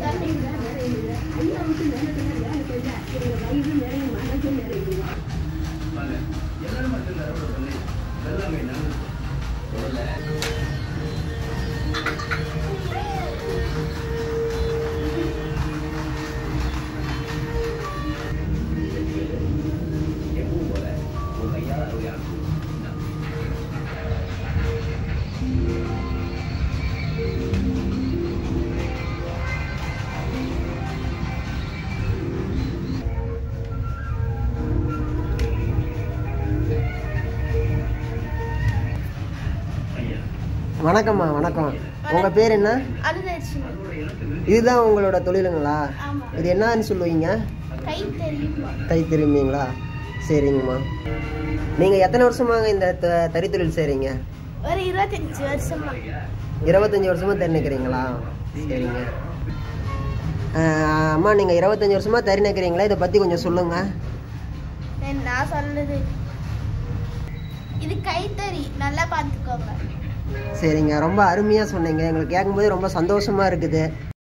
வணக்கம்மா வணக்கம் உங்க பேர் என்ன அனுதர்ஷினி இதுதான் உங்களோட தொழிலுங்களா ஆமா இது என்னன்னு சொல்லுவீங்க கை தெரியுமா கை திரும்பிங்களா சரிங்கம்மா நீங்கள் எத்தனை வருஷமாங்க இந்த த- தறித்தொழில் செய்கிறீங்க ஒரு இருபத்தஞ்சு வருஷமா இருபத்தஞ்சி வருஷமாக தறி நிற்கிறீங்களா சரிங்க ஆஹ், அம்மா நீங்கள் இருபத்தஞ்சி வருஷமாக தறி நிற்கிறீங்களா இதை பற்றி கொஞ்சம் சொல்லுங்கள் நான் நான் சொல்றது இது கைத்தறி நல்லா பார்த்துக்கோங்க சரிங்க ரொம்ப அருமையாக சொன்னீங்க எங்களுக்கு கேட்கும்போது ரொம்ப சந்தோஷமாக இருக்குது